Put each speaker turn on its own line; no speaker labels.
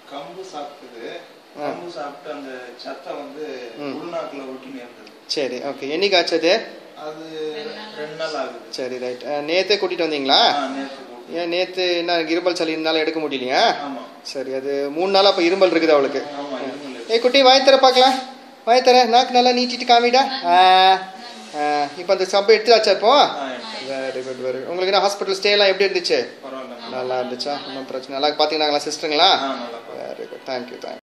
கம்பு சாப்பிட்டது கம்பு சாப்பிட்டு அந்த சத்தை வந்து
ம்.
உள்நாக்குல ஒட்டின்னு இருந்தது
சரி ஓகே என்னைக்கு ஆச்சது
அது ரெண்டு நாள் ஆகுது
சரி ரைட் நேற்றே கூட்டிகிட்டு வந்தீங்களா
ஆ, நேத்து போட்டு.
ஏன் நேற்று என்ன இருமல் சளி இருந்தாலும் எடுக்க முடியலையா
ஆமா
சரி அது மூணு நாளாக அப்போ இருமல் இருக்குது அவளுக்கு
ஆமா இருமல்
ஏய் குட்டி வாய் தர பார்க்கலாம் வாய் தர நாக்கு நல்லா நீட்டிட்டு காமிடா இப்போ அந்த சப்பை எடுத்துதாச்சா இப்போ
ஆ,
வெரி குட் வெரி உங்களுக்கு என்ன ஹாஸ்பிட்டல் ஸ்டேலாம் எப்படி இருந்துச்சு
பரவாயில்ல
நல்லா இருந்துச்சா ஒன்றும் பிரச்சனை நல்லா பார்த்தீங்கன்னாங்களா சிஸ்டருங்களா
ஆ நல்லா
வெரி குட் தேங்க்யூ தேங்க்யூ